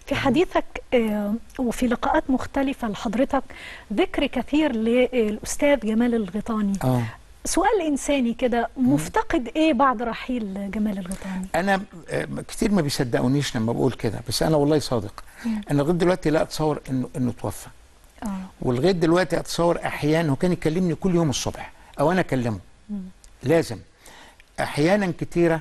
في حديثك آه، وفي لقاءات مختلفة لحضرتك ذكر كثير للأستاذ جمال الغيطاني اه سؤال إنساني كده مفتقد إيه بعد رحيل جمال الغيطاني؟ انا آه، كتير ما بيصدقونيش لما بقول كده بس انا والله صادق انا لغايه دلوقتي لا اتصور انه انه توفى آه ولغايه دلوقتي اتصور احيانا هو كان يكلمني كل يوم الصبح او انا اكلمه لازم احيانا كتيره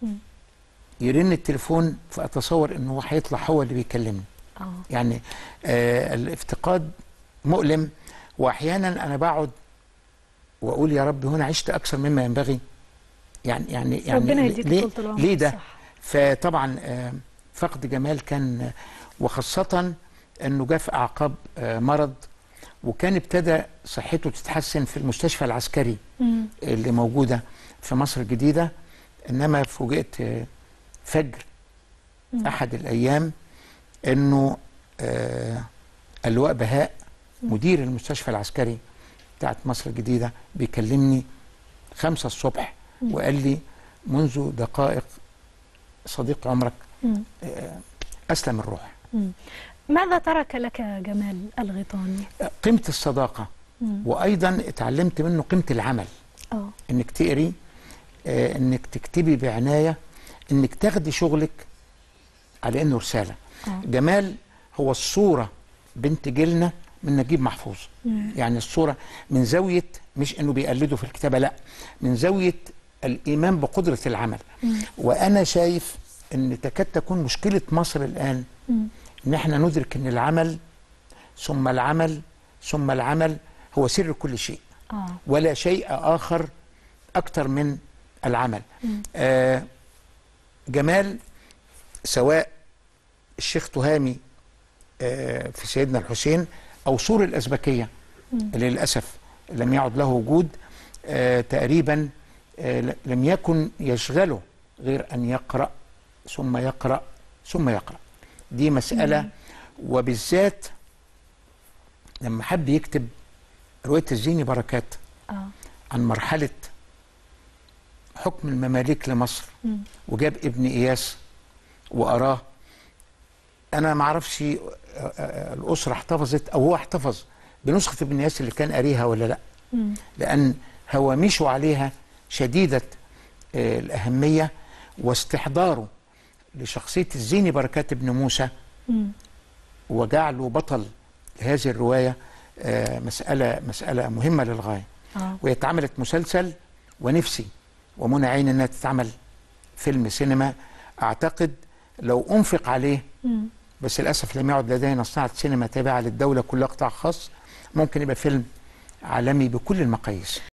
يرن التليفون فاتصور انه هو هيطلع هو اللي بيكلمني آه يعني آه الافتقاد مؤلم واحيانا انا بقعد واقول يا رب هنا عشت اكثر مما ينبغي يعني يعني يعني ربنا يديك ليه, طولة العمر ليه ده صح. فطبعا آه، فقد جمال كان آه، وخاصه انه جاء في اعقاب آه، مرض وكان ابتدى صحته تتحسن في المستشفى العسكري مم. اللي موجوده في مصر الجديده انما فوجئت آه، فجر احد الايام انه آه، اللواء بهاء مدير المستشفى العسكري بتاعت مصر الجديده بيكلمني خمسة الصبح وقال لي منذ دقائق صديق عمرك مم. آه، اسلم الروح مم. ماذا ترك لك جمال الغيطاني؟ آه، قيمه الصداقه مم. وايضا اتعلمت منه قيمه العمل آه انك تقري آه، انك تكتبي بعنايه انك تاخدي شغلك على انه رساله آه. جمال هو الصوره بنت جيلنا من نجيب محفوظ مم. يعني الصوره من زاويه مش انه بيقلده في الكتابه لا من زاويه الايمان بقدره العمل وانا شايف ان تكاد تكون مشكله مصر الان مم. ان احنا ندرك ان العمل ثم العمل ثم العمل هو سر كل شيء آه ولا شيء آخر أكثر من العمل آه جمال سواء الشيخ تهامي آه في سيدنا الحسين أو سور الأزبكية اللي للأسف لم يعد له وجود آه تقريبا آه ل- لم يكن يشغله غير أن يقرأ ثم يقرأ ثم يقرأ دي مسألة وبالذات لما حب يكتب رواية الزيني بركات آه عن مرحلة حكم المماليك لمصر مم. وجاب ابن إياس وأراه أنا ما أعرفش آه، آه، الأسرة احتفظت أو هو احتفظ بنسخة ابن إياس اللي كان قاريها ولا لأ مم. لأن هوامشه عليها شديدة آه، الأهمية واستحضاره لشخصية الزيني بركات ابن موسى مم. وجعله بطل لهذه الرواية آه، مسألة مسألة مهمة للغاية آه وهي اتعملت مسلسل ونفسي ومنى عين انها تتعمل فيلم سينما اعتقد لو انفق عليه مم. بس للاسف لم يعد لدينا صناعه سينما تابعه للدوله كلها قطاع خاص ممكن يبقى فيلم عالمي بكل المقاييس